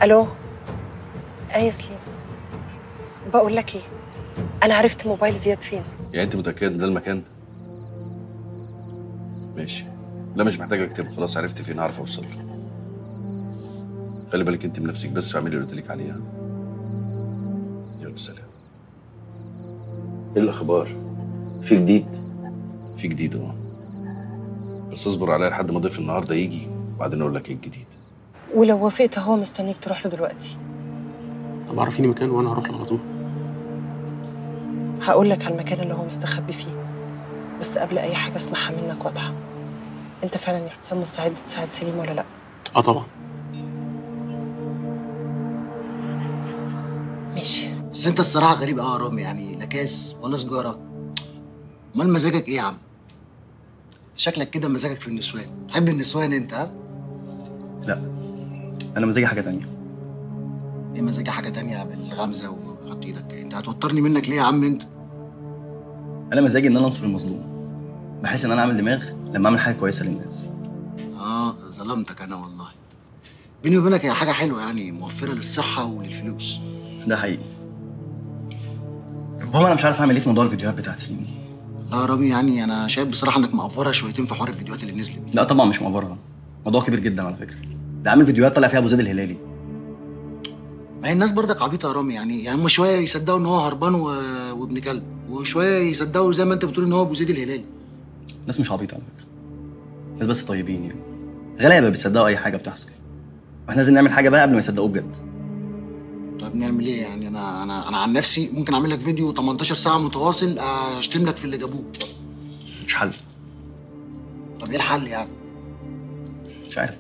الو ايه يا سليم بقول لك ايه انا عرفت موبايل زياد فين يعني انت متاكد ان ده المكان ماشي لا مش محتاج اكتبه خلاص عرفت فين هعرف اوصل له خلي بالك انت من نفسك بس واعملي اللي قلت لك عليه ها؟ يلا سلام ايه الاخبار في جديد في جديد اه بس اصبر عليا لحد ما ضيف النهارده يجي وبعدين اقول لك ايه الجديد ولو وافقت هو مستنيك تروح له دلوقتي طب عرفيني مكان وانا هروح له على طول هقول لك على المكان اللي هو مستخبي فيه بس قبل اي حاجه اسمعها منك واضحه انت فعلا يا حسام مستعد تساعد سليم ولا لا اه طبعا ماشي بس انت الصراحه غريب قوي يا رامي يعني لا كاس ولا سجاره امال مزاجك ايه يا عم شكلك كده مزاجك في النسوان تحب النسوان انت ها لا انا مزاجي حاجه تانية ايه مزاجي حاجه تانية بالغمزه وحط ايدك انت هتوترني منك ليه يا عم انت انا مزاجي ان انا انصر المظلوم بحس ان انا اعمل دماغ لما اعمل حاجه كويسه للناس اه ظلمتك انا والله بيني وبينك هي حاجه حلوه يعني موفره للصحه وللفلوس ده حقيقي المهم انا مش عارف اعمل ايه في موضوع الفيديوهات بتاعت سليم دي لا يا رامي يعني انا شايف بصراحه انك مقفرها شويتين في حوار الفيديوهات اللي نزلت دي لا طبعا مش مقفرها موضوع كبير جدا على فكره ده عامل فيديوهات طالع فيها ابو زيد الهلالي ما هي الناس برضك عبيطه يا رامي يعني يعني هم شويه يصدقوا ان هو هربان و... وابن كلب وشويه يصدقوا زي ما انت بتقول ان هو ابو زيد الهلالي ناس مش عبيطه على فكره ناس بس طيبين يعني غلابه بيصدقوا اي حاجه بتحصل واحنا لازم نعمل حاجه بقى قبل ما يصدقوه بجد طب نعمل ايه يعني انا انا انا عن نفسي ممكن اعمل لك فيديو 18 ساعه متواصل اشتم لك في اللي جابوه مش حل طب ايه الحل يعني مش عارف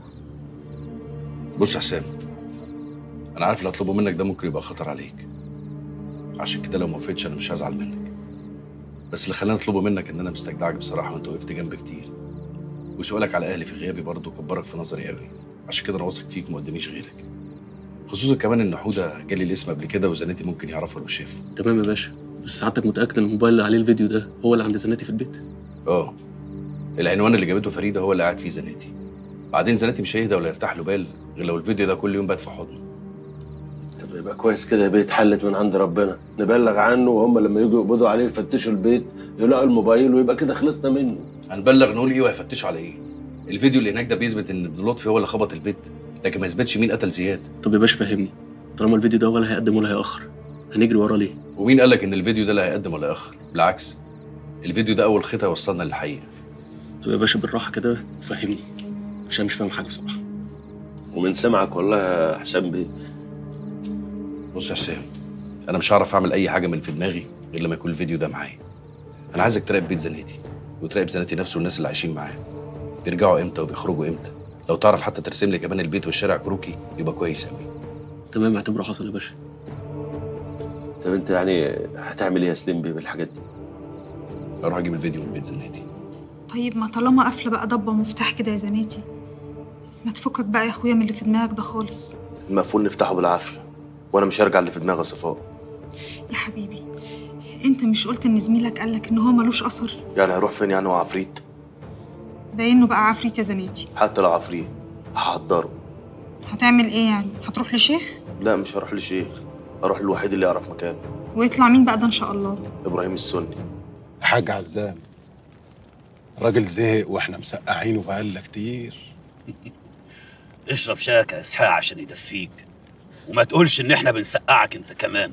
بص يا حسام انا عارف اللي هطلبه منك ده ممكن يبقى خطر عليك عشان كده لو ما وافقتش انا مش هزعل منك بس اللي خلاني اطلبه منك ان انا مستجدعك بصراحه وانت وقفت جنبي كتير وسؤالك على اهلي في غيابي برضه كبرك في نظري قوي عشان كده انا واثق فيك وما قداميش غيرك خصوصا كمان ان حوده جالي الاسم قبل كده وزناتي ممكن يعرفه لو شافه تمام يا باشا بس سعادتك متاكد ان الموبايل اللي عليه الفيديو ده هو اللي عند زناتي في البيت اه العنوان اللي جابته فريده هو اللي قاعد فيه زناتي بعدين زناتي مش هيهدى ولا يرتاح له بال غير لو الفيديو ده كل يوم بات في حضنه طب يبقى كويس كده البيت اتحلت من عند ربنا نبلغ عنه وهم لما يجوا يقبضوا عليه يفتشوا البيت يلاقوا الموبايل ويبقى كده خلصنا منه هنبلغ نقول ايه وهيفتشوا على ايه الفيديو اللي هناك ده بيثبت ان ابن لطفي هو اللي خبط البيت لكن ما يثبتش مين قتل زياد طب يا باشا فهمني طالما الفيديو ده ولا هيقدم ولا هيأخر هنجري وراه ليه ومين قال لك ان الفيديو ده اللي هيقدم ولا ياخر بالعكس الفيديو ده اول خطه يوصلنا للحقيقه طب يا باشا بالراحه كده فهمني عشان مش فاهم حاجه بصراحه ومن سمعك والله يا حسام بيه بص يا حسام انا مش هعرف اعمل اي حاجه من اللي في دماغي غير لما يكون الفيديو ده معايا انا عايزك تراقب بيت زناتي وتراقب زناتي نفسه والناس اللي عايشين معاه بيرجعوا امتى وبيخرجوا امتى لو تعرف حتى ترسم لي كمان البيت والشارع كروكي يبقى كويس قوي تمام اعتبره حصل يا باشا طب انت يعني هتعمل ايه يا سليم بيه بالحاجات دي اروح اجيب الفيديو من بيت زناتي طيب ما طالما قافله بقى ضبه مفتاح كده يا زناتي ما تفكك بقى يا اخويا من اللي في دماغك ده خالص المقفول نفتحه بالعافيه وانا مش هرجع اللي في دماغي صفاء يا حبيبي انت مش قلت ان زميلك قالك ان هو ملوش اثر يعني هيروح فين يعني هو عفريت باينه بقى عفريت يا زناتي حتى لو عفريت هحضره هتعمل ايه يعني هتروح لشيخ لا مش هروح لشيخ هروح للوحيد اللي يعرف مكانه ويطلع مين بقى ده ان شاء الله ابراهيم السني حاج عزام الراجل زهق واحنا مسقعينه بقالنا كتير اشرب شاك يا اسحاق عشان يدفيك وما تقولش ان احنا بنسقعك انت كمان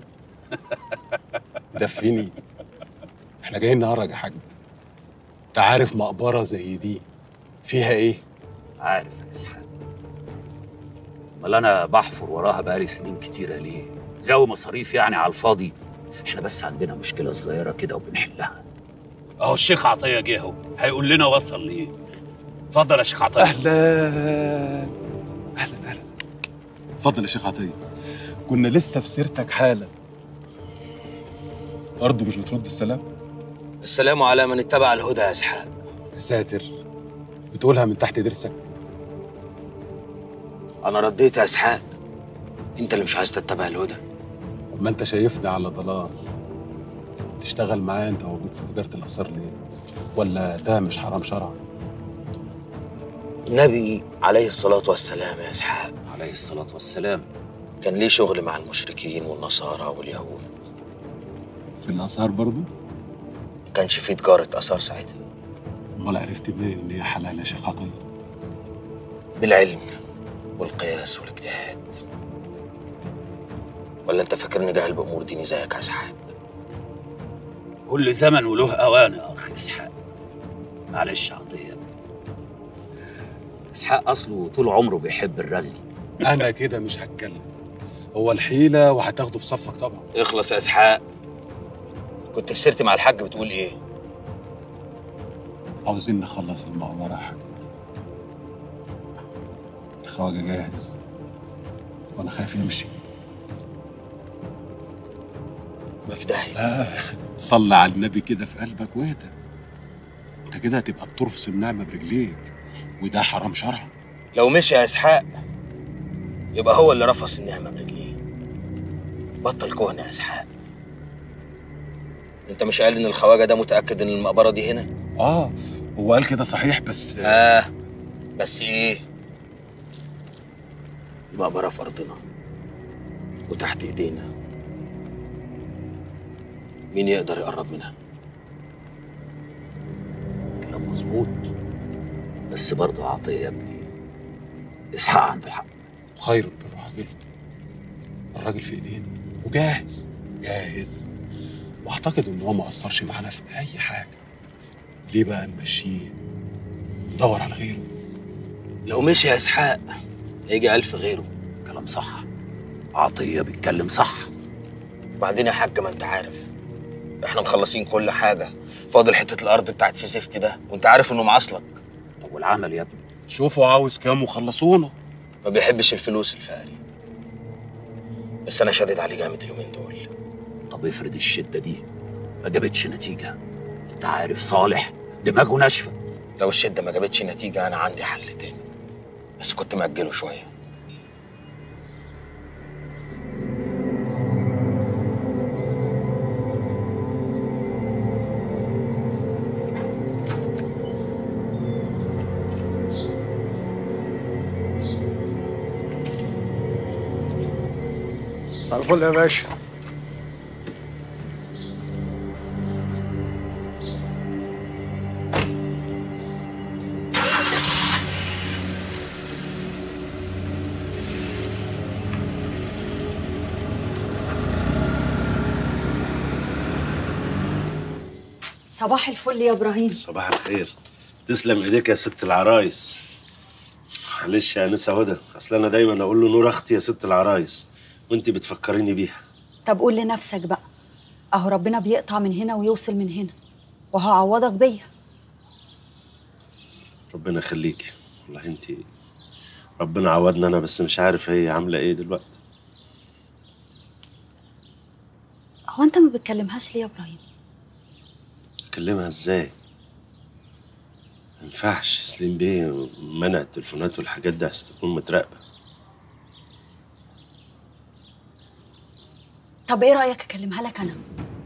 دفيني احنا جايين نهرج يا حاج انت عارف مقبره زي دي فيها ايه عارف يا اسحاق امال انا بحفر وراها بقالي سنين كتيره ليه جو مصاريف يعني على الفاضي احنا بس عندنا مشكله صغيره كده وبنحلها اهو الشيخ عطيه جه اهو هيقول لنا وصل ليه اتفضل يا شيخ عطيه اهلا اهلا اهلا اتفضل يا شيخ عطيه كنا لسه في سيرتك حالا برضه مش بترد السلام السلام على من اتبع الهدى يا اسحاق يا ساتر بتقولها من تحت ضرسك انا رديت يا اسحاق انت اللي مش عايز تتبع الهدى اما انت شايفني على ضلال تشتغل معايا انت موجود في تجاره الاثار ليه ولا ده مش حرام شرعا النبي عليه الصلاة والسلام يا إسحاق عليه الصلاة والسلام كان ليه شغل مع المشركين والنصارى واليهود في الآثار برضو ما كانش فيه تجارة آثار ساعتها امال عرفت منين ان هي حلال يا شيخ عطيه بالعلم والقياس والاجتهاد ولا انت فاكرني جاهل بامور ديني زيك يا اسحاق كل زمن وله أوان يا أخ إسحاق معلش عطية يا ابني. إسحاق أصله طول عمره بيحب الرغي انا كده مش هتكلم هو الحيله وهتاخده في صفك طبعا اخلص يا اسحاق كنت في سيرتي مع الحاج بتقول ايه عاوزين نخلص المقبره يا حاج الخواجه جاهز وانا خايف يمشي ما في داهيه لا صلي على النبي كده في قلبك واهدى انت كده هتبقى بترفس النعمه برجليك وده حرام شرعا لو مشي يا اسحاق يبقى هو اللي رفص النعمه برجليه بطل كهنه يا اسحاق انت مش قال ان الخواجه ده متاكد ان المقبره دي هنا اه هو قال كده صحيح بس اه بس ايه المقبره في ارضنا وتحت ايدينا مين يقدر يقرب منها كلام مظبوط بس برضه عطية يا ابني إسحاق عنده حق خير البر عاجله الراجل في ايدينا وجاهز جاهز واعتقد ان هو ما قصرش معانا في اي حاجه ليه بقى نمشيه ندور على غيره لو مشي يا اسحاق هيجي ألف غيره كلام صح عطية بيتكلم صح وبعدين يا حاج ما انت عارف احنا مخلصين كل حاجه فاضل حته الارض بتاعت سي سيفتي ده وانت عارف انه معاصلك طب والعمل يا ابني شوفوا عاوز كام وخلصونا ما بيحبش الفلوس الفقري بس انا شادد عليه جامد اليومين دول طب افرض الشدة دي ما جابتش نتيجة انت عارف صالح دماغه ناشفة لو الشده ما جابتش نتيجه انا عندي حل تاني بس كنت مأجله شويه على الفل يا باشا صباح الفل يا ابراهيم صباح الخير تسلم ايديك يا ست العرايس معلش يا انسه هدى اصل انا دايما اقول له نور اختي يا ست العرايس وانت بتفكريني بيها طب قول لنفسك بقى اهو ربنا بيقطع من هنا ويوصل من هنا وهعوضك بيا ربنا يخليكي والله انت ربنا عودنا انا بس مش عارف هي عامله ايه دلوقتي هو انت ما بتكلمهاش ليه يا ابراهيم اكلمها ازاي ما ينفعش سليم بيه منع التليفونات والحاجات دي عشان تكون متراقبه طب ايه رايك اكلمها لك انا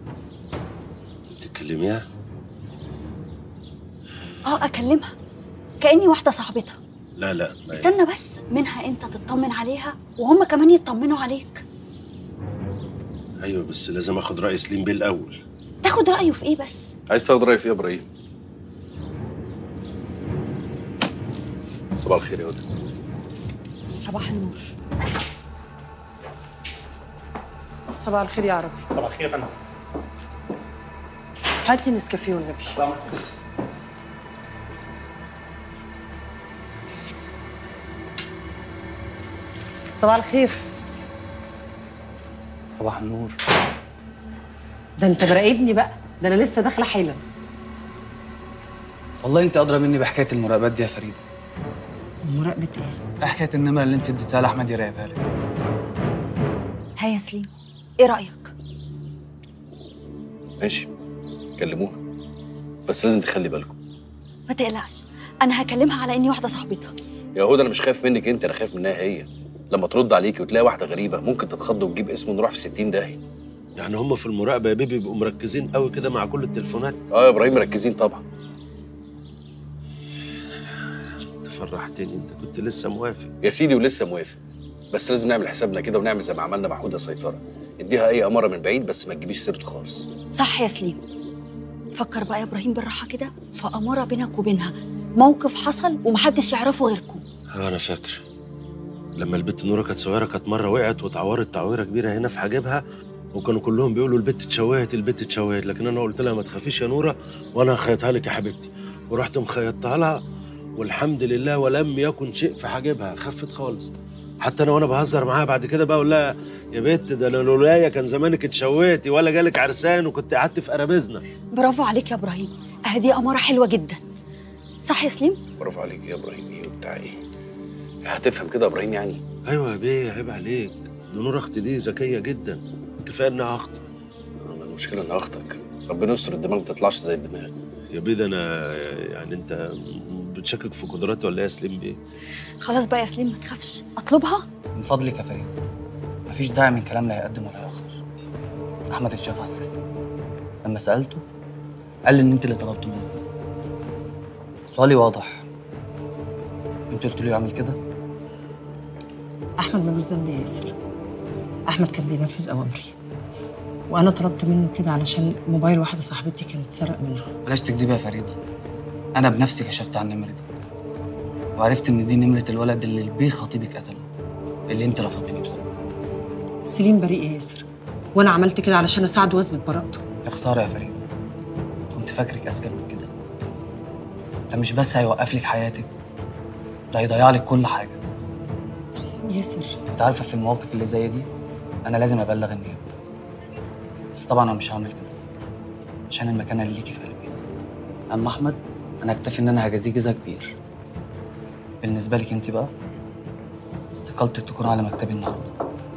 تكلميها اه اكلمها كاني واحده صاحبتها لا لا ما استنى بس منها انت تطمن عليها وهم كمان يطمنوا عليك ايوه بس لازم اخد راي سليم بيه الاول تاخد رايه في ايه بس عايز تاخد رايي في ايه يا ابراهيم صباح الخير يا هدى صباح النور صباح الخير يا عربي صباح الخير يا فندم هات لي نسكافيه والنبي صباح الخير صباح النور ده انت مراقبني بقى ده انا لسه داخله حالا والله انت ادرى مني بحكايه المراقبات دي يا فريده مراقبه ايه حكايه النمره اللي انت اديتها لاحمد يراقبها لك ها يا سليم ايه رايك ماشي كلموها بس لازم تخلي بالكم ما تقلقش انا هكلمها على اني واحده صاحبتها يا هدى انا مش خايف منك انت انا خايف منها هي لما ترد عليكي وتلاقي واحده غريبه ممكن تتخض وتجيب اسمه ونروح في 60 داهيه يعني هم في المراقبه يا بيبي بيبقوا مركزين قوي كده مع كل التليفونات اه يا ابراهيم مركزين طبعا فرحتني انت كنت لسه موافق يا سيدي ولسه موافق بس لازم نعمل حسابنا كده ونعمل زي ما عملنا مع هدى سيطره اديها اي اماره من بعيد بس ما تجيبيش سيرته خالص صح يا سليم فكر بقى يا ابراهيم بالراحه كده في اماره بينك وبينها موقف حصل ومحدش يعرفه غيركم اه انا فاكر لما البت نوره كانت صغيره كانت مره وقعت واتعورت تعويره كبيره هنا في حاجبها وكانوا كلهم بيقولوا البت اتشوهت البت اتشوهت لكن انا قلت لها ما تخافيش يا نوره وانا هخيطها لك يا حبيبتي ورحت مخيطها لها والحمد لله ولم يكن شيء في حاجبها خفت خالص حتى انا وانا بهزر معاها بعد كده بقى اقول لها يا بت ده انا لولايا كان زمانك اتشوهتي ولا جالك عرسان وكنت قعدت في قرابيزنا برافو عليك يا ابراهيم اهي دي اماره حلوه جدا صح يا سليم برافو عليك يا ابراهيم ايه وبتاع ايه هتفهم كده يا ابراهيم يعني ايوه يا بيه عيب عليك دي نور اختي دي ذكيه جدا كفايه انها اختي المشكله ان اختك ربنا يستر الدماغ ما تطلعش زي الدماغ يا بيه ده انا يعني انت بتشكك في قدراتي ولا ايه يا سليم بيه خلاص بقى يا سليم ما تخافش اطلبها من فضلك يا فريد مفيش داعي من كلام لا يقدم ولا يأخر احمد اتشاف على السيستم لما سالته قال لي ان انت اللي طلبت منه كده سؤالي واضح انت قلت له يعمل كده احمد ملوش ذنب يا ياسر احمد كان بينفذ اوامري وانا طلبت منه كده علشان موبايل واحده صاحبتي كان اتسرق منها بلاش تكدبي يا فريده انا بنفسي كشفت عن النمره دي وعرفت ان دي نمره الولد اللي البيه خطيبك قتله اللي انت رفضتني بسببه سليم بريء يا ياسر وانا عملت كده علشان اساعده واثبت براءته يا خساره يا فريده كنت فاكرك اذكى من كده ده مش بس هيوقف لك حياتك ده هيضيع لك كل حاجه ياسر انت عارفه في المواقف اللي زي دي انا لازم ابلغ النيابه بس طبعا انا مش هعمل كده عشان المكانه اللي ليكي في قلبي اما احمد انا اكتفي ان انا هجازيه جزا كبير بالنسبه لك انت بقى استقالتك تكون على مكتبي النهارده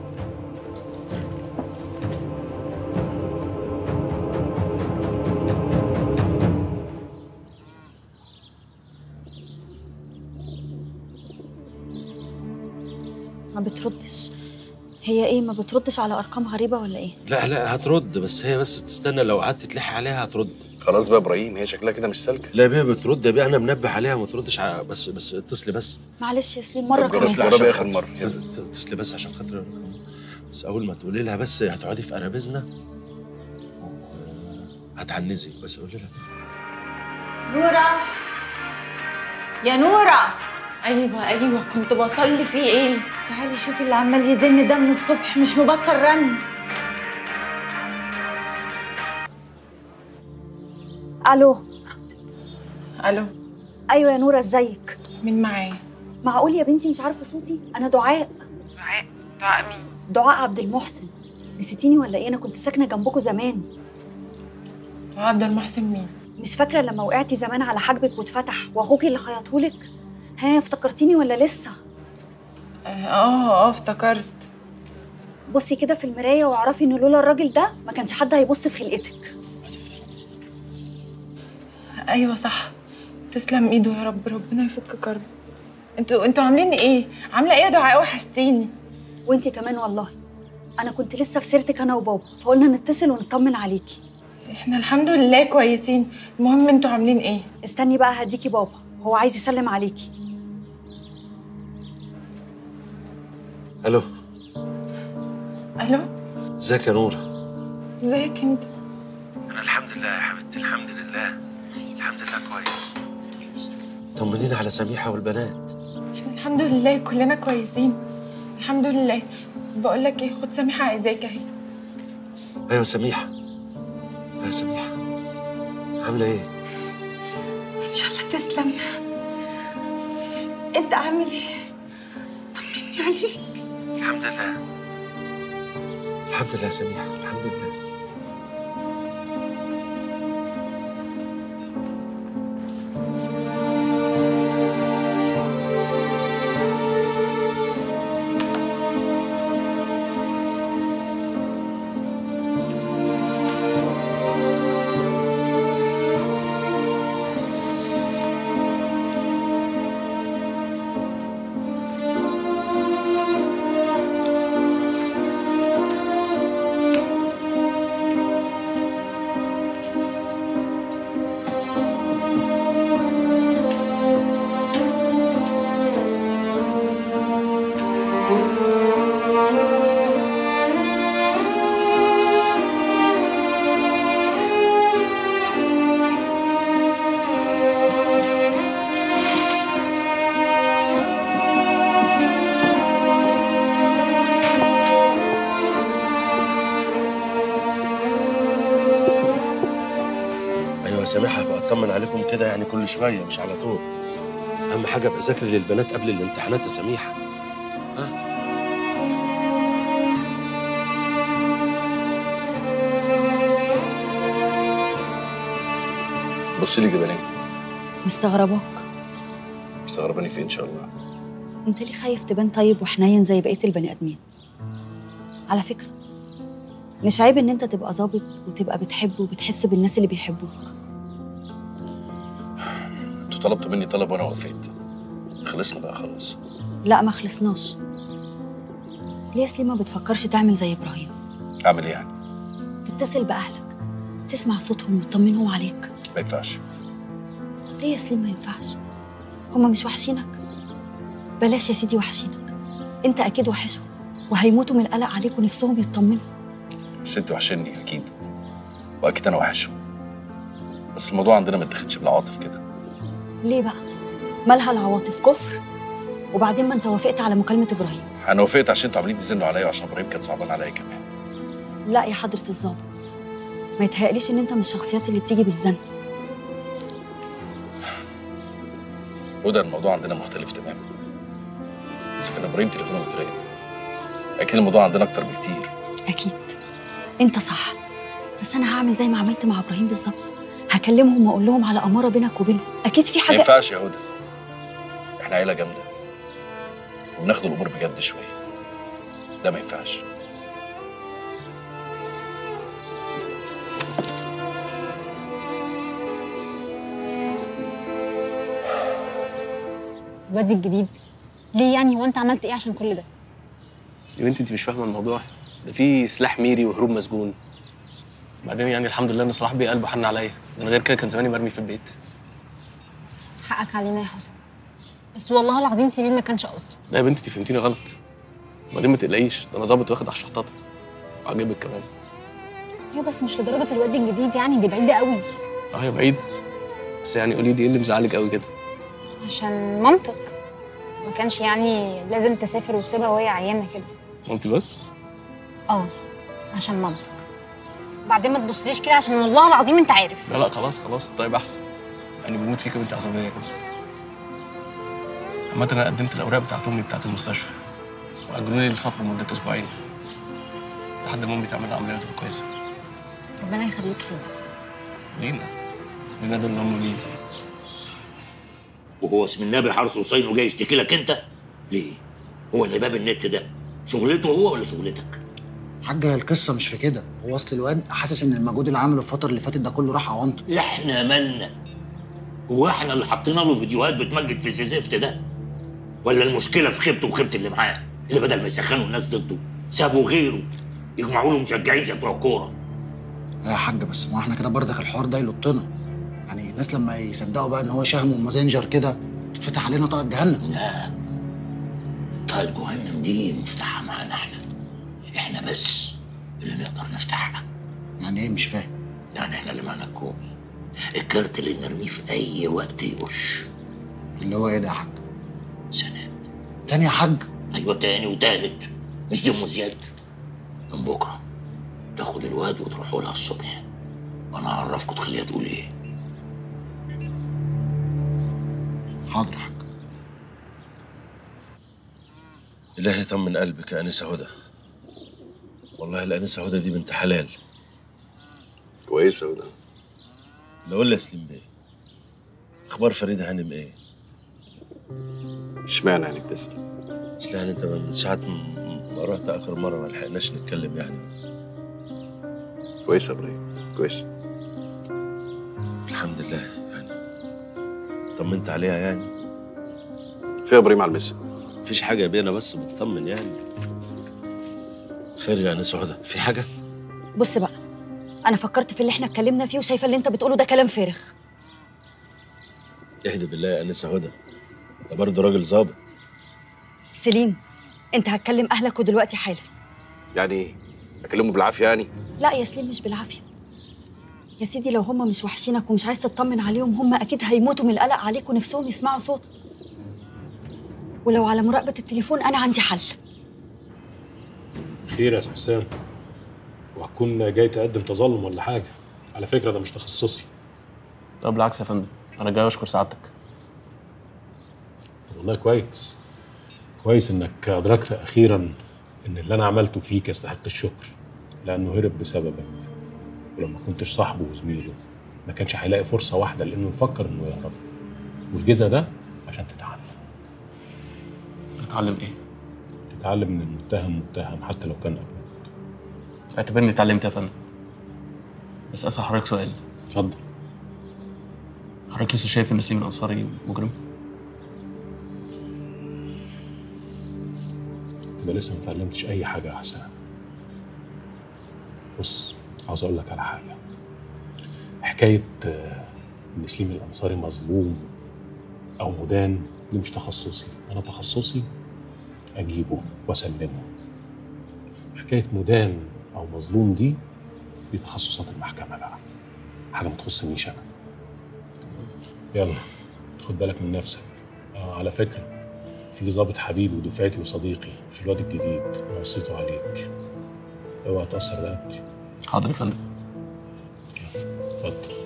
ما بتردش هي ايه ما بتردش على ارقام غريبه ولا ايه لا لا هترد بس هي بس بتستنى لو قعدت تلح عليها هترد خلاص بقى يا ابراهيم هي شكلها كده مش سالكه لا بيه بترد يا بيه انا منبه عليها ما تردش على بس بس اتصلي بس معلش يا سليم مره طب جرس كمان العربية آخر مرة. ت- ت- اتصلي بس عشان خاطر بس اول ما تقولي لها بس هتقعدي في قرابيزنا و- هتعنزي بس قولي لها نورة يا نورة ايوه ايوه كنت بصلي فيه ايه تعالي شوفي اللي عمال يزن ده من الصبح مش مبطل رن الو الو ايوه يا نوره ازيك مين معايا معقول يا بنتي مش عارفه صوتي انا دعاء دعاء دعاء مين دعاء عبد المحسن نسيتيني ولا ايه انا كنت ساكنه جنبكم زمان دعاء عبد المحسن مين مش فاكره لما وقعتي زمان على حاجبك واتفتح واخوكي اللي خيطهولك ها افتكرتيني ولا لسه اه اه افتكرت بصي كده في المرايه واعرفي ان لولا الراجل ده ما كانش حد هيبص في خلقتك ايوه صح تسلم ايده يا رب ربنا يفك كرب انتوا انتوا عاملين ايه عامله ايه يا دعاء وحشتيني وانتي كمان والله انا كنت لسه في سيرتك انا وبابا فقلنا نتصل ونطمن عليكي احنا الحمد لله كويسين المهم انتوا عاملين ايه استني بقى هديكي بابا هو عايز يسلم عليكي الو الو ازيك يا نوره ازيك انت انا الحمد لله يا حبيبتي الحمد لله الحمد لله كويس طمنينا على سميحه والبنات احنا الحمد لله كلنا كويسين الحمد لله بقول لك ايه خد سميحه عايزاك اهي ايوه سميحه ايوه سميحه عامله ايه ان شاء الله تسلم انت عامل ايه طمني عليك الحمد لله الحمد لله يا سميحه الحمد لله ايوه سامحها بقى اطمن عليكم كده يعني كل شويه مش على طول اهم حاجه ابقى ذاكر للبنات قبل الامتحانات يا سميحه بص لي كده ليه؟ مستغرباك مستغرباني في إيه ان شاء الله انت ليه خايف تبان طيب وحنين زي بقيه البني ادمين على فكره مش عيب ان انت تبقى ظابط وتبقى بتحب وبتحس بالناس اللي بيحبوك انتوا طلبتوا مني طلب وانا وافقت خلصنا بقى خلاص لا ما خلصناش ليه يا سليم ما بتفكرش تعمل زي ابراهيم اعمل ايه يعني؟ تتصل باهلك تسمع صوتهم وتطمنهم عليك ما ينفعش ليه يا سليم ما ينفعش هما مش وحشينك بلاش يا سيدي وحشينك انت اكيد وحشهم وهيموتوا من القلق عليك ونفسهم يطمنوا بس انت وحشني اكيد واكيد انا وحشهم بس الموضوع عندنا ما اتاخدش بالعواطف كده ليه بقى مالها العواطف كفر وبعدين ما انت وافقت على مكالمه ابراهيم انا وافقت عشان انتوا عاملين تزنوا عليا وعشان ابراهيم كان صعبان عليا كمان لا يا حضره الظابط ما يتهيأليش ان انت من الشخصيات اللي بتيجي بالزن هدى الموضوع عندنا مختلف تماما اذا كان ابراهيم تليفونه متراقب اكيد الموضوع عندنا اكتر بكتير اكيد انت صح بس انا هعمل زي ما عملت مع ابراهيم بالظبط هكلمهم واقول لهم على اماره بينك وبينهم اكيد في ما حاجه ينفعش يا هدى احنا عيله جامده وبناخد الامور بجد شويه ده ما ينفعش الواد الجديد ليه يعني هو انت عملت ايه عشان كل ده يا بنتي انت مش فاهمه الموضوع ده في سلاح ميري وهروب مسجون بعدين يعني الحمد لله ان صلاح بيه قلبه حن عليا ده من غير كده كان زماني مرمي في البيت حقك علينا يا حسام بس والله العظيم سليم ما كانش قصده لا يا بنتي انت فهمتيني غلط وبعدين ما تقلقيش ده انا ظابط واخد على الشحطاطه وعاجبك كمان ايوه بس مش لدرجه الواد الجديد يعني دي بعيده قوي اه هي بعيده بس يعني قولي لي ايه اللي مزعلك قوي كده عشان مامتك ما كانش يعني لازم تسافر وتسيبها وهي عيانه كده انت بس اه عشان مامتك بعدين ما تبصليش كده عشان والله العظيم انت عارف لا لا خلاص خلاص طيب احسن يعني بموت فيك وانت عصبيه كده عامة انا قدمت الاوراق بتاعت امي بتاعت المستشفى واجلوا لي السفر لمده اسبوعين لحد ما امي تعمل عمليه تبقى كويسه ربنا يخليك لينا لينا لينا ده اللي هم مين وهو اسم النبي حرس حسين وجاي يشتكي لك انت ليه هو اللي باب النت ده شغلته هو ولا شغلتك حاجة القصة مش في كده هو أصل الواد حاسس إن المجهود اللي عمله الفترة اللي فاتت ده كله راح عوانته احنا مالنا هو احنا اللي حطينا له فيديوهات بتمجد في الزفت ده ولا المشكله في خيبته وخيبه اللي معاه اللي بدل ما يسخنوا الناس ضده سابوا غيره يجمعوا له مشجعين زي بتوع الكوره يا حاجة بس ما احنا كده بردك الحوار ده يلطنا يعني الناس لما يصدقوا بقى إن هو شهم ومازنجر كده تتفتح علينا طاقة جهنم لا طاقة جهنم دي مفتاحها معانا احنا احنا بس اللي نقدر نفتحها يعني ايه مش فاهم يعني احنا اللي معانا الكوب الكارت اللي نرميه في اي وقت يقش اللي هو ايه ده يا حاج سناء تاني يا حاج ايوه تاني وتالت مش دي ام زياد من بكره تاخد الواد وتروحوا لها الصبح وانا اعرفكم تخليها تقول ايه حاضر يا حاج إلهي طمن قلبك يا أنسة هدى والله الأنسة هدى دي بنت حلال كويسه هدى لو قول لي يا سليم بيه أخبار فريدة هانم إيه؟ اشمعنى يعني بتسال أصل يعني أنت من ساعة ما ما رحت آخر مرة ما لحقناش نتكلم يعني كويسه يا ابراهيم كويسه الحمد لله يعني طمنت عليها يعني في ابراهيم على المسا مفيش حاجة يا بيه أنا بس بطمن يعني خير يا أنسة هدى في حاجة؟ بص بقى انا فكرت في اللي احنا اتكلمنا فيه وشايفه اللي انت بتقوله ده كلام فارغ اهدي بالله يا أنسة هدى ده برضه راجل ظابط سليم انت هتكلم اهلك ودلوقتي حالا يعني ايه اكلمه بالعافيه يعني لا يا سليم مش بالعافيه يا سيدي لو هم مش وحشينك ومش عايز تطمن عليهم هم اكيد هيموتوا من القلق عليك ونفسهم يسمعوا صوتك ولو على مراقبه التليفون انا عندي حل خير يا أستاذ حسام وهتكون جاي تقدم تظلم ولا حاجة على فكرة ده مش تخصصي لا بالعكس يا فندم انا جاي اشكر سعادتك والله كويس كويس انك ادركت اخيرا ان اللي انا عملته فيك يستحق الشكر لانه هرب بسببك ولما كنتش صاحبه وزميله ما كانش هيلاقي فرصه واحده لانه يفكر انه يهرب والجزء ده عشان تتعلم اتعلم ايه؟ تتعلم ان المتهم متهم حتى لو كان ابوك اعتبرني اتعلمت يا فندم بس اسال حضرتك سؤال اتفضل حضرتك لسه شايف ان سليم الانصاري مجرم؟ تبقى لسه ما اتعلمتش اي حاجه يا حسام بص عاوز اقول لك على حاجه حكايه آه، ان سليم الانصاري مظلوم او مدان دي مش تخصصي انا تخصصي اجيبه واسلمه حكايه مدان او مظلوم دي دي تخصصات المحكمه بقى حاجه ما تخصنيش انا يلا خد بالك من نفسك آه على فكره في ظابط حبيبي ودفعتي وصديقي في الواد الجديد انا وصيته عليك اوعى تاثر رقبتي حاضر يا فندم اتفضل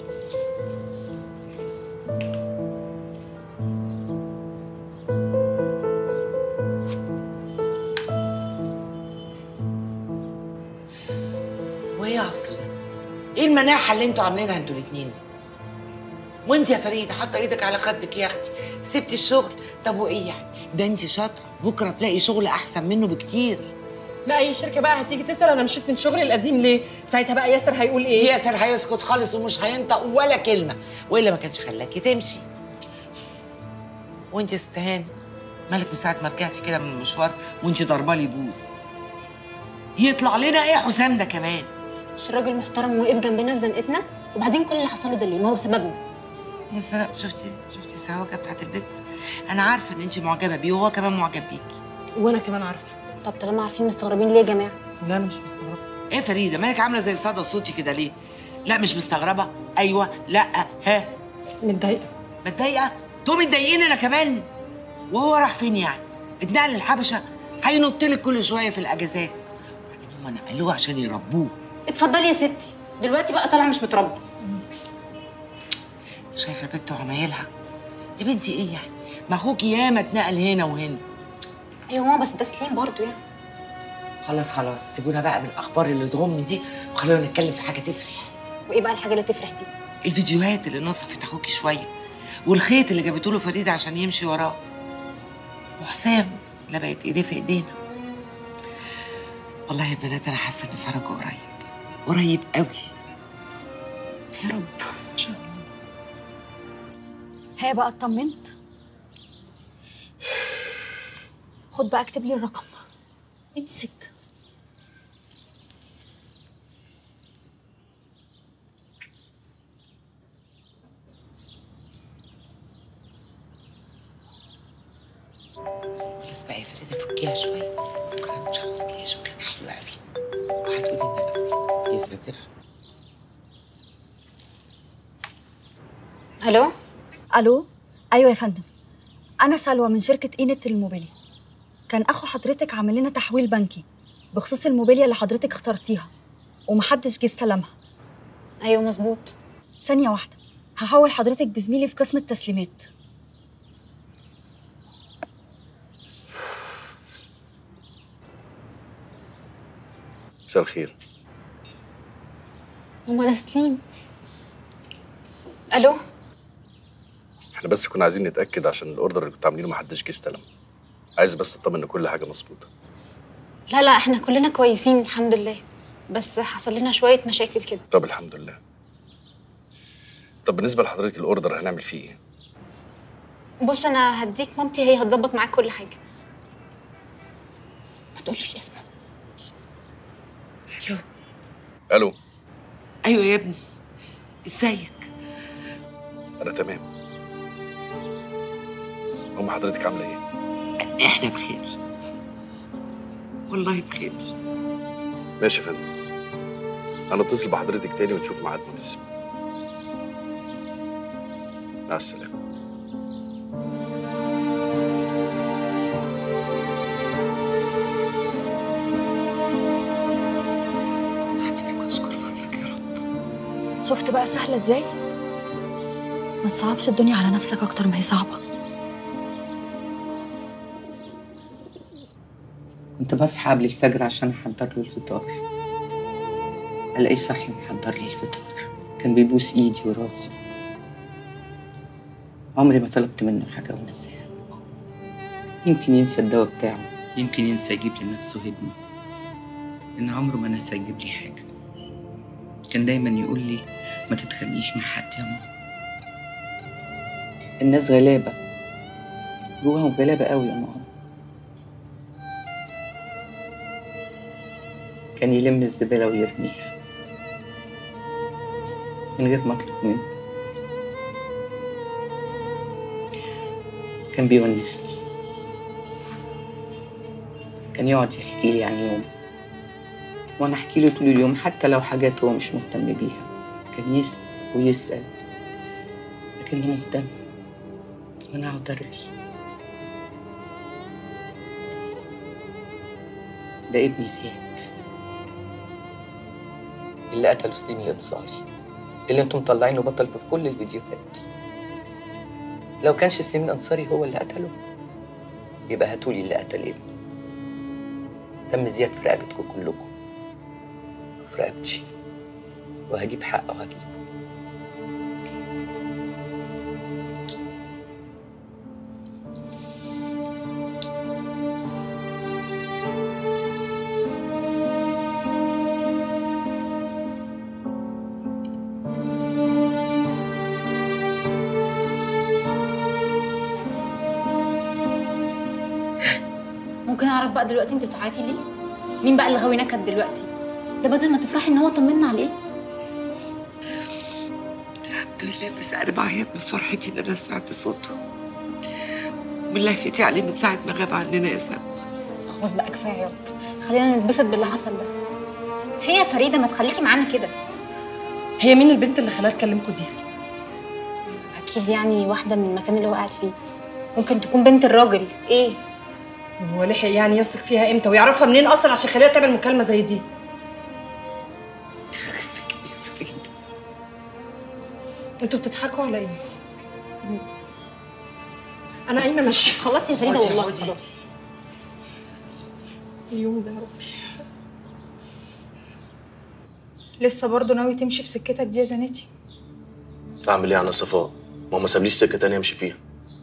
وايه يا اصل ده؟ ايه المناحه اللي انتوا عاملينها انتوا الاتنين دي؟ وانت يا فريده حاطه ايدك على خدك يا اختي سبتي الشغل طب وايه يعني؟ ده انت شاطره بكره تلاقي شغل احسن منه بكتير لا اي شركه بقى هتيجي تسال انا مشيت من شغلي القديم ليه ساعتها بقى ياسر هيقول ايه ياسر هيسكت خالص ومش هينطق ولا كلمه والا ما كانش خلاكي تمشي وانت يا ست هاني مالك من ساعه ما رجعتي كده من المشوار وانت ضربه لي بوز يطلع لنا ايه حسام ده كمان مش راجل محترم وقف جنبنا في زنقتنا وبعدين كل اللي حصل له ده ليه ما هو بسببنا يا سلام شفتي شفتي السواقه بتاعت البيت انا عارفه ان انت معجبه بيه وهو كمان معجب بيكي وانا كمان عارفه طب طالما عارفين مستغربين ليه يا جماعه لا انا مش مستغربه ايه يا فريده مالك عامله زي صدى صوتي كده ليه لا مش مستغربه ايوه لا ها متضايقه متضايقه تقومي تضايقيني انا كمان وهو راح فين يعني اتنقل للحبشه هينط لك كل شويه في الاجازات وبعدين هم نقلوه عشان يربوه اتفضلي يا ستي دلوقتي بقى طالع مش متربي شايفه البت وعمايلها يا بنتي ايه يعني ما اخوكي ياما اتنقل هنا وهنا ايوه ماما بس ده سليم برضه يعني خلاص خلاص سيبونا بقى من الاخبار اللي تغم دي وخلونا نتكلم في حاجه تفرح وايه بقى الحاجه اللي تفرح دي الفيديوهات اللي نصفت اخوكي شويه والخيط اللي جابته له فريده عشان يمشي وراه وحسام اللي بقت ايديه في ايدينا والله يا بنات انا حاسه ان فرجه قريب قريب قوي يا رب هي بقى اطمنت خد بقى اكتب لي الرقم امسك بس بقى يا فريده فكيها شويه بكره ان شاء الله تلاقي شغلانه حلوه قوي وهتقولي ان انا فين يا ساتر الو الو ايوه يا فندم انا سلوى من شركه اينت الموبيليا كان اخو حضرتك عامل لنا تحويل بنكي بخصوص الموبيليا اللي حضرتك اخترتيها ومحدش جه استلمها ايوه مظبوط ثانيه واحده هحول حضرتك بزميلي في قسم التسليمات مساء الخير ماما ده سليم الو احنا بس كنا عايزين نتاكد عشان الاوردر اللي كنتوا عاملينه ما حدش جه استلم عايز بس اطمن ان كل حاجه مظبوطه لا لا احنا كلنا كويسين الحمد لله بس حصل لنا شويه مشاكل كده طب الحمد لله طب بالنسبه لحضرتك الاوردر هنعمل فيه ايه بص انا هديك مامتي هي هتظبط معاك كل حاجه ما تقولش اسمه الو الو ايوه يا ابني ازيك انا تمام ام حضرتك عامله ايه احنا بخير والله بخير ماشي يا فندم هنتصل بحضرتك تاني ونشوف ميعاد مناسب مع السلامه احمدك واشكر فضلك يا رب شفت بقى سهله ازاي ما تصعبش الدنيا على نفسك اكتر ما هي صعبه كنت بصحى قبل الفجر عشان أحضر له الفطار ألاقيه صاحي محضر لي الفطار كان بيبوس إيدي وراسي عمري ما طلبت منه حاجة ونساها يمكن ينسى الدواء بتاعه يمكن ينسى يجيب لنفسه هدمة إن عمره ما نسى يجيب لي حاجة كان دايما يقول لي ما تتخانقيش مع حد يا ماما الناس غلابة جواهم غلابة قوي يا ماما كان يلم الزبالة ويرميها من غير ما أطلب منه كان بيونسني كان يقعد يحكي لي عن يومه وأنا أحكي له طول اليوم حتى لو حاجات هو مش مهتم بيها كان يسأل ويسأل لكنه مهتم وأنا أقعد أرغي ده ابني زياد اللي قتله سليم الانصاري اللي انتم مطلعينه بطل في كل الفيديوهات لو كانش سليم الانصاري هو اللي قتله يبقى هاتولي اللي قتل ابني دم زياد في رقبتكم كلكم وفي رقبتي وهجيب حقه وهجيبه ممكن اعرف بقى دلوقتي انت بتعيطي ليه مين بقى اللي غاوي نكد دلوقتي ده بدل ما تفرحي ان هو طمنا عليه الحمد لله بس انا بعيط من فرحتي ان انا سمعت صوته من لهفتي عليه من ساعه ما غاب عننا يا سلمى خلاص بقى كفايه عياط خلينا نتبسط باللي حصل ده في إيه يا فريده ما تخليكي معانا كده هي مين البنت اللي خلاها تكلمكوا دي اكيد يعني واحده من المكان اللي هو قاعد فيه ممكن تكون بنت الراجل ايه هو لحق يعني يثق فيها امتى ويعرفها منين اصلا عشان يخليها تعمل مكالمه زي دي انتوا بتضحكوا على ايه انا قايمه ماشيه خلاص يا فريده اقعدي، والله اقعدي. خلاص اليوم ده يا ربي لسه برضه ناوي تمشي في سكتك دي يا زناتي اعمل ايه يا صفاء ما هو ما سابليش سكه تانية امشي فيها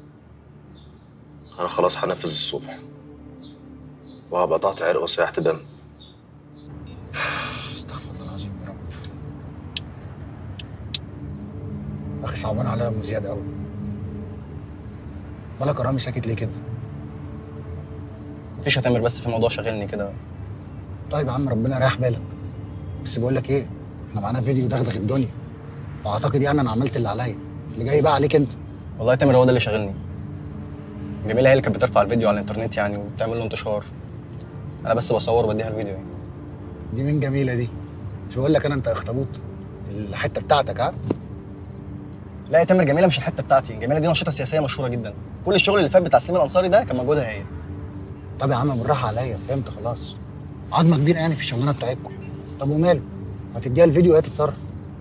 انا خلاص هنفذ الصبح وهبقى قطعت عرق وسيحت دم اخي صعبان عليا يا ام زياد قوي بالك يا رامي ساكت ليه كده مفيش يا تامر بس في موضوع شاغلني كده طيب يا عم ربنا يريح بالك بس بقول لك ايه احنا معانا فيديو دغدغ الدنيا واعتقد يعني انا عملت اللي عليا اللي جاي بقى عليك انت والله يا تامر هو ده اللي شاغلني جميلة هي اللي كانت بترفع الفيديو على الانترنت يعني وبتعمل له انتشار انا بس بصور وبديها الفيديو يعني دي مين جميله دي مش بقول لك انا انت اخطبوط الحته بتاعتك ها لا يا تامر جميلة مش الحتة بتاعتي جميلة دي نشيطة سياسية مشهورة جدا كل الشغل اللي فات بتاع سليم الانصاري ده كان مجهودها هي طب يا عم بالراحه عليا فهمت خلاص عظمه كبيره يعني في الشغلانه بتاعتكم طب وماله ما تديها الفيديو وهي تتصرف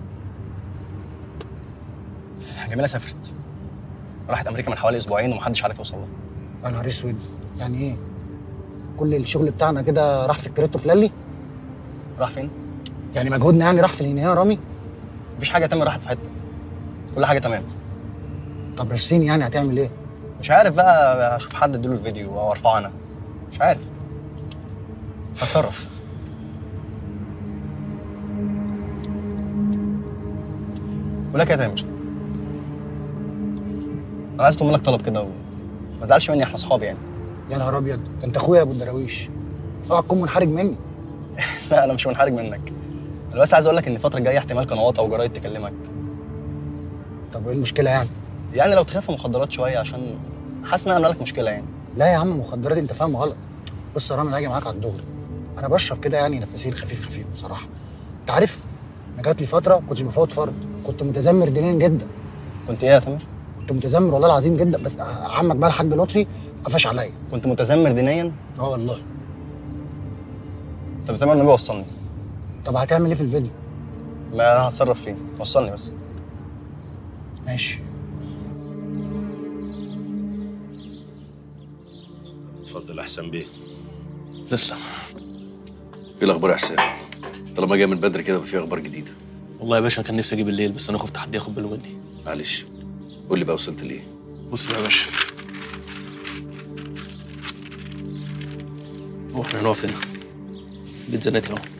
جميلة سافرت راحت امريكا من حوالي اسبوعين ومحدش عارف يوصل لها يا نهار اسود يعني ايه كل الشغل بتاعنا كده راح في الكريتو فلالي راح فين يعني مجهودنا يعني راح في الهنيه يا رامي مفيش حاجة تامر راحت في حتة كل حاجة تمام طب رسيني يعني هتعمل ايه مش عارف بقى اشوف حد اديله الفيديو او ارفعه انا مش عارف هتصرف ولك يا تامر انا عايز اطلب منك طلب كده وما تزعلش مني احنا اصحاب يعني يا نهار ابيض ده انت اخويا يا ابو الدراويش اوعى تكون منحرج مني لا انا مش منحرج منك انا بس عايز اقول لك ان الفتره الجايه احتمال قنوات او جرايد تكلمك طب وايه المشكله يعني يعني لو تخاف مخدرات شويه عشان حاسس ان انا عامله لك مشكله يعني لا يا عم مخدرات انت فاهم غلط بص يا رامي انا هاجي معاك على الدغري انا بشرب كده يعني نفسين خفيف خفيف بصراحه انت عارف انا جات لي فتره ما كنتش بفوت فرض كنت متذمر دينيا جدا كنت ايه يا تامر كنت متذمر والله العظيم جدا بس عمك بقى الحاج لطفي قفش عليا كنت متذمر دينيا اه والله طب تامر النبي وصلني طب هتعمل ايه في الفيديو ما انا هتصرف فيه وصلني بس ماشي يا احسن بيه تسلم ايه الاخبار يا حسين طالما جاي من بدري كده يبقى في اخبار جديده والله يا باشا كان نفسي اجي بالليل بس انا خفت حد ياخد باله مني معلش قول لي بقى وصلت ليه بص بقى يا باشا هو احنا هنقف هنا بيت زناتي اهو